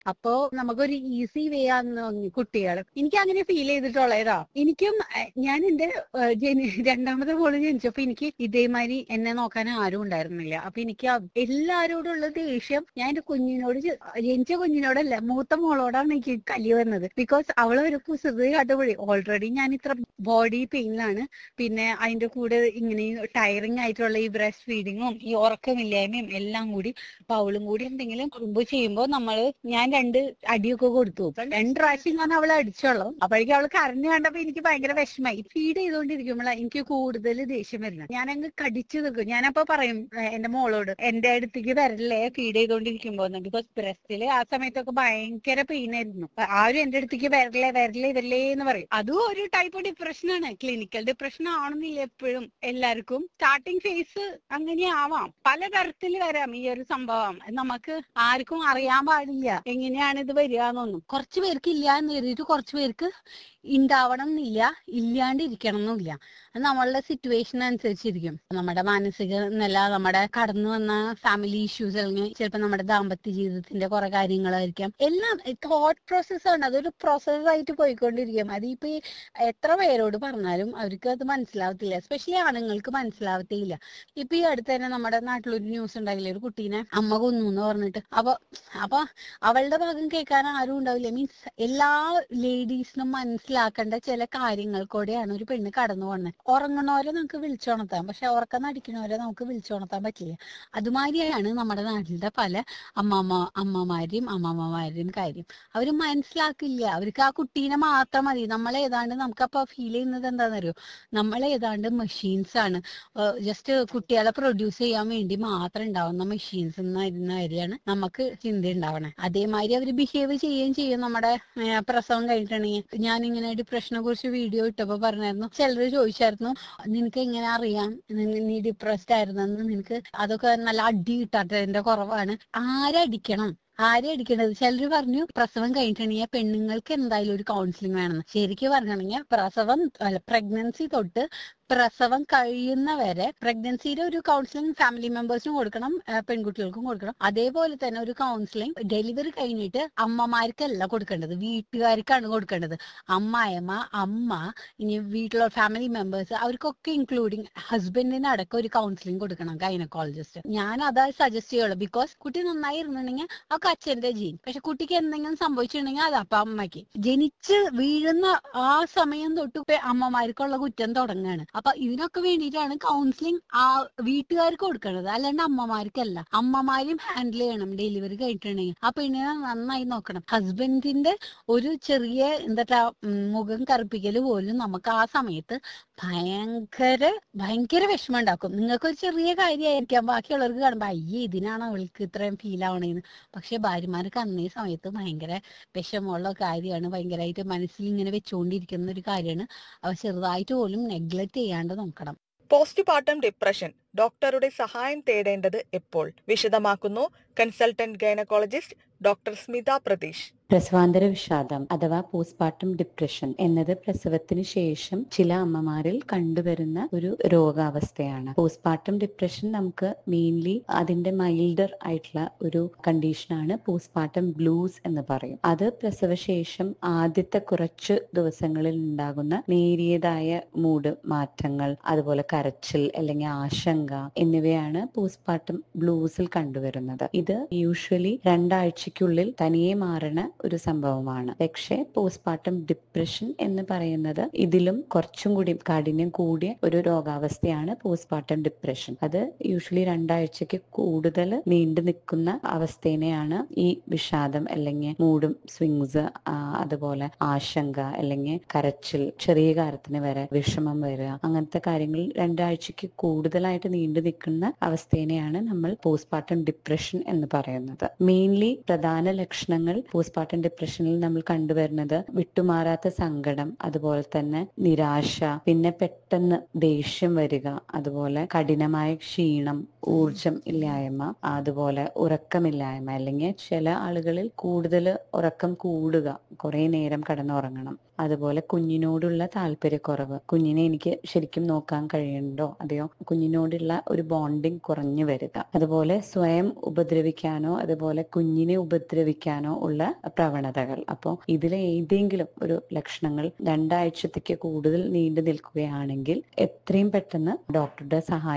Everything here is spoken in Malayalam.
അപ്പോ നമുക്കൊരു ഈസി വേ ആണെന്ന് തോന്നി കുട്ടികൾ എനിക്ക് അങ്ങനെ ഫീൽ ചെയ്തിട്ടുള്ളതാ എനിക്കും അഹ്, ഞാൻ എന്റെ അഹ്, ജനി രണ്ടാമത്തെ മോള് ജനിച്ചപ്പോ എനിക്ക് ഇതേമാതിരി എന്നെ നോക്കാൻ ആരും ഉണ്ടായിരുന്നില്ല അപ്പൊ എനിക്ക് അ- എല്ലാരോടുള്ള ദേഷ്യം ഞാൻ എന്റെ കുഞ്ഞിനോട് ചെ- ജനിച്ച കുഞ്ഞിനോടല്ല മൂത്ത മോളോടാണ് എനിക്ക് കലി വന്നത് ബിക്കോസ് അവള് ഒരു കുസൃതി കാട്ടുപോയി ഓൾറെഡി ഞാൻ ഇത്ര ബോഡി പെയിനിലാണ് പിന്നെ അതിന്റെ കൂടെ ഇങ്ങനെ ടയറിങ് ആയിട്ടുള്ള ഈ ബ്രസ്റ്റ് ഫീഡിങ്ങും ഈ ഉറക്കമില്ലായ്മയും എല്ലാം കൂടി അപ്പൊ അവളും കൂടി എന്തെങ്കിലും കുറുമ്പ് ചെയ്യുമ്പോ നമ്മള് ഞാൻ രണ്ട് അടിയൊക്കെ കൊടുത്തു രണ്ട് പ്രാവശ്യം ഞാൻ അവളെ അടിച്ചോളൂ അപ്പോഴേക്കും അവൾ കരഞ്ഞു കണ്ടപ്പോ എനിക്ക് ഭയങ്കര വിഷമായി ഫീഡ് ചെയ്തുകൊണ്ടിരിക്കുമ്പോഴാണ് എനിക്ക് കൂടുതൽ ദേഷ്യം വരുന്നത് ഞാൻ അങ്ങ് കടിച്ചു നിൽക്കും ഞാനപ്പോ പറയും ഏ, എന്റെ മോളോട് എന്റെ അടുത്തേക്ക് വരല്ലേ ഫീഡ് ചെയ്തോണ്ടിരിക്കുമ്പോ ബിക്കോസ് ബ്രസ്റ്റില് ആ സമയത്തൊക്കെ ഭയങ്കര പെയിൻ ആയിരുന്നു അപ്പൊ ആരും എന്റെ അടുത്തേക്ക് വരല്ലേ വരല്ലേ വരല്ലേ എന്ന് പറയും അതും ഒരു ടൈപ്പ് ഡിപ്രഷനാണ് ക്ലിനിക്കൽ ഡിപ്രഷൻ ആണെന്നില്ല എപ്പോഴും എല്ലാവർക്കും സ്റ്റാർട്ടിങ് ഫേസ് അങ്ങനെ ആവാം പലതരത്തിൽ വരാം ഈ ഒരു സംഭവം നമുക്ക് ആർക്കും അറിയാൻ പാടില്ല എങ്ങനെയാണ് ഇത് വരിക എന്നൊന്നും കുറച്ച് പേർക്ക് ഇല്ല എന്ന് കരുതിയിട്ട് കുറച്ച് പേർക്ക് ഉണ്ടാവണം എന്നില്ല ഇല്ലാണ്ടിരിക്കണം എന്നില്ല അത് നമ്മളുടെ സിറ്റുവേഷൻ അനുസരിച്ചിരിക്കും നമ്മുടെ മാനസിക നില നമ്മുടെ കടന്നു വന്ന ഫാമിലി ഇഷ്യൂസ് അല്ലെങ്കിൽ ചിലപ്പോൾ നമ്മുടെ ദാമ്പത്യ ജീവിതത്തിന്റെ കുറെ കാര്യങ്ങളായിരിക്കാം എല്ലാം തോട്ട് പ്രോസസ്സാണ് അതൊരു പ്രോസസ്സായിട്ട് പോയിക്കൊണ്ടിരിക്കും അതിപ്പോ ഈ എത്ര പേരോട് പറഞ്ഞാലും അവർക്ക് അത് മനസ്സിലാവത്തില്ല എസ്പെഷ്യലി ആണുങ്ങൾക്ക് മനസ്സിലാവത്തേയില്ല ഇപ്പൊ ഈ അടുത്ത് തന്നെ നമ്മുടെ നാട്ടിലൊരു ന്യൂസ് ഉണ്ടായില്ലേ ഒരു കുട്ടീനെ അമ്മ കൊന്നു എന്ന് പറഞ്ഞിട്ട് അപ്പൊ അപ്പൊ അവളുടെ ഭാഗം കേൾക്കാൻ ആരും ഉണ്ടാവില്ല മീൻസ് എല്ലാ ലേഡീസിനും മനസ്സിലാക്കേണ്ട ചില കാര്യങ്ങൾ കൂടെയാണ് ഒരു പെണ്ണ് കടന്നു പോകുന്നത് ഉറങ്ങണവരെ നമുക്ക് വിളിച്ചുണർത്താം പക്ഷെ ഉറക്കം നടിക്കണവരെ നമുക്ക് വിളിച്ചുണർത്താൻ പറ്റില്ല അതുമാതിരിയാണ് നമ്മുടെ നാട്ടിലെ പല അമ്മമ്മ അമ്മമാരെയും അമ്മമ്മമാരുടെയും കാര്യം അവര് മനസ്സിലാക്കില്ല അവർക്ക് ആ കുട്ടീനെ മാത്രം മതി നമ്മൾ ഏതാണ്ട് നമുക്ക് അപ്പൊ ഫീൽ ചെയ്യുന്നത് എന്താണെന്നറിയോ നമ്മൾ ഏതാണ്ട് മെഷീൻസ് ആണ് ജസ്റ്റ് കുട്ടികളെ പ്രൊഡ്യൂസ് ചെയ്യാൻ വേണ്ടി മാത്രം ഉണ്ടാവുന്ന മെഷീൻസ് എന്നായിരുന്നാണ് നമുക്ക് ചിന്ത ഉണ്ടാവണേ അതേമാതിരി അവർ ബിഹേവ് ചെയ്യുകയും ചെയ്യും നമ്മുടെ ഏ, പ്രസവം കഴിഞ്ഞിട്ടുണ്ടെങ്കിൽ ഞാൻ ഇങ്ങനെ ഡിപ്രഷനെ കുറിച്ച് വീഡിയോ ഇട്ടപ്പോ പറഞ്ഞായിരുന്നു ചിലർ ചോദിച്ചായിരുന്നു നിനക്ക് എങ്ങനെ അറിയാം നി- നീ ഡിപ്രസ്ഡ് ആയിരുന്നെന്ന് നിനക്ക് അതൊക്കെ നല്ല അടി കിട്ടാത്തതിന്റെ കുറവാണ് ആരടിക്കണം ആരെ അടിക്കണത് ചിലർ പറഞ്ഞു പ്രസവം കഴിഞ്ഞിട്ടുണ്ടെങ്കിൽ പെണ്ണുങ്ങൾക്ക് എന്തായാലും ഒരു കൗൺസിലിംഗ് വേണമെന്ന് ശരിക്കും പറഞ്ഞിട്ടുണ്ടെങ്കിൽ പ്രസവം അല്ല പ്രഗ്നൻസി തൊട്ട് പ്രസവം കഴിയുന്നവരെ പ്രഗ്നൻസിയുടെ ഒരു കൗൺസിലിംഗ് ഫാമിലി മെമ്പേഴ്സിനും കൊടുക്കണം ആ, പെൺകുട്ടികൾക്കും കൊടുക്കണം അതേപോലെ തന്നെ ഒരു കൗൺസിലിംഗ് ഡെലിവറി കഴിഞ്ഞിട്ട് അമ്മമാർക്കല്ല കൊടുക്കേണ്ടത് വീട്ടുകാർക്കാണ് കൊടുക്കേണ്ടത് അമ്മായമ്മ അമ്മ ഇനി വീട്ടിലുള്ള ഫാമിലി മെമ്പേഴ്സ് അവർക്കൊക്കെ ഇൻക്ലൂഡിങ് ഹസ്ബൻഡിന് അടക്കം ഒരു കൗൺസിലിംഗ് കൊടുക്കണം ഗൈനക്കോളജിസ്റ്റ് ഞാൻ അതാ സജസ്റ്റ് ചെയ്യുള്ളൂ ബിക്കോസ് കുട്ടി നന്നായി ഇരുന്നുണ്ടെങ്കിൽ ഒക്കെ അച്ഛന്റെ ജീൻ പക്ഷെ കുട്ടിക്ക് എന്തെങ്കിലും സംഭവിച്ചിട്ടുണ്ടെങ്കിൽ അത് അപ്പ അമ്മയ്ക്ക് ജനിച്ച് വീഴുന്ന ആ സമയം തൊട്ട് ഇപ്പൊ അമ്മമാർക്കുള്ള കുറ്റം തുടങ്ങുകയാണ് അപ്പൊ ഇതിനൊക്കെ വേണ്ടിയിട്ടാണ് കൗൺസിലിംഗ് ആ വീട്ടുകാർക്ക് കൊടുക്കേണ്ടത് അല്ലാണ്ട് അമ്മമാർക്കല്ല അമ്മമാരും ഹാൻഡിൽ ചെയ്യണം ഡെലിവറി കഴിഞ്ഞിട്ടുണ്ടെങ്കിൽ ആ പെണ്ണിനെ നന്നായി നോക്കണം ഹസ്ബൻഡിന്റെ ഒരു ചെറിയ എന്താ മുഖം കറുപ്പിക്കല് പോലും നമുക്ക് ആ സമയത്ത് ഭയങ്കര ഭയങ്കര വിഷമം ഉണ്ടാക്കും നിങ്ങൾക്ക് ഒരു ചെറിയ കാര്യമായിരിക്കാം ബാക്കിയുള്ളവർക്ക് കാണുമ്പോ അയ്യേ ഇതിനാണ് അവൾക്ക് ഇത്രയും ഫീൽ ആവണേന്ന് പക്ഷെ ഭാര്യമാർക്ക് അന്നേ സമയത്ത് ഭയങ്കര വിഷമമുള്ള കാര്യമാണ് ഭയങ്കരമായിട്ട് മനസ്സിൽ ഇങ്ങനെ വെച്ചുകൊണ്ടിരിക്കുന്ന ഒരു കാര്യമാണ് അവ ചെറുതായിട്ട് പോലും നെഗ്ലക്ട് ചെയ്യാണ്ട് നോക്കണം പോസ്റ്റ്മോർട്ടം ഡിപ്രഷൻ ഡോക്ടറുടെ സഹായം തേടേണ്ടത് എപ്പോൾ വിശദമാക്കുന്നു consultant gynaecologist doctor Smitha Pratheesh പ്രസവാന്തര വിഷാദം അഥവാ പോസ്റ്റ്മോർട്ടം ഡിപ്രഷൻ എന്നത് പ്രസവത്തിന് ശേഷം ചില അമ്മമാരിൽ കണ്ടുവരുന്ന ഒരു രോഗാവസ്ഥയാണ് പോസ്റ്റ്മോർട്ടം ഡിപ്രഷൻ നമുക്ക് മെയിൻലി അതിന്റെ മൈൽഡർ ആയിട്ടുള്ള ഒരു കണ്ടീഷനാണ് പോസ്റ്റ്മോർട്ടം ബ്ലൂസ് എന്ന് പറയും അത് പ്രസവശേഷം ആദ്യത്തെ കുറച്ച് ദിവസങ്ങളിൽ ഉണ്ടാകുന്ന നേരിയതായ മൂഡ് മാറ്റങ്ങൾ അതുപോലെ കരച്ചിൽ അല്ലെങ്കിൽ ആശങ്ക എന്നിവയാണ് പോസ്റ്റ്മോർട്ടം ബ്ലൂസിൽ കണ്ടുവരുന്നത് ഇത് യൂഷ്വലി രണ്ടാഴ്ചയ്ക്കുള്ളിൽ തനിയെ മാറണ ഒരു സംഭവമാണ് പക്ഷേ പോസ്റ്റ്മോർട്ടം ഡിപ്രഷൻ എന്ന് പറയുന്നത് ഇതിലും കുറച്ചും കൂടി കാഠിന്യം കൂടിയ ഒരു രോഗാവസ്ഥയാണ് പോസ്റ്റ്മോർട്ടം ഡിപ്രഷൻ അത് യൂഷ്വലി രണ്ടാഴ്ചക്ക് കൂടുതൽ നീണ്ടു നിൽക്കുന്ന അവസ്ഥേനെയാണ് ഈ വിഷാദം അല്ലെങ്കിൽ മൂഡും സ്വിങ്സ് അതുപോലെ ആശങ്ക അല്ലെങ്കിൽ കരച്ചിൽ ചെറിയ കാര്യത്തിന് വരെ വിഷമം വരിക അങ്ങനത്തെ കാര്യങ്ങൾ രണ്ടാഴ്ചക്ക് കൂടുതലായിട്ട് നീണ്ടു നിൽക്കുന്ന അവസ്ഥേനെയാണ് നമ്മൾ പോസ്റ്റ്മോർട്ടം ഡിപ്രഷൻ എന്ന് പറയുന്നത് മെയിൻലി പ്രധാന ലക്ഷണങ്ങൾ പോസ്റ്റ്മോർട്ടം ഡിപ്രഷനിൽ നമ്മൾ കണ്ടുവരുന്നത് വിട്ടുമാറാത്ത സങ്കടം അതുപോലെ തന്നെ നിരാശ പിന്നെ പെട്ടെന്ന് ദേഷ്യം വരിക അതുപോലെ കഠിനമായ ക്ഷീണം ഊർജം ഇല്ലായ്മ അതുപോലെ ഉറക്കമില്ലായ്മ അല്ലെങ്കിൽ ചില ആളുകളിൽ കൂടുതൽ ഉറക്കം കൂടുക കുറെ നേരം കിടന്നുറങ്ങണം അതുപോലെ കുഞ്ഞിനോടുള്ള താല്പര്യക്കുറവ് കുഞ്ഞിനെ എനിക്ക് ശരിക്കും നോക്കാൻ കഴിയുന്നുണ്ടോ അതെയോ കുഞ്ഞിനോടുള്ള ഒരു ബോണ്ടിങ് കുറഞ്ഞു വരിക അതുപോലെ സ്വയം ഉപദ്രവിക്കാനോ അതുപോലെ കുഞ്ഞിനെ ഉപദ്രവിക്കാനോ ഉള്ള പ്രവണതകൾ അപ്പോൾ ഇതിലെ ഏതെങ്കിലും ഒരു ലക്ഷണങ്ങൾ രണ്ടാഴ്ചത്തേക്ക് കൂടുതൽ നീണ്ടു നിൽക്കുകയാണെങ്കിൽ എത്രയും പെട്ടെന്ന് ഡോക്ടറുടെ സഹായം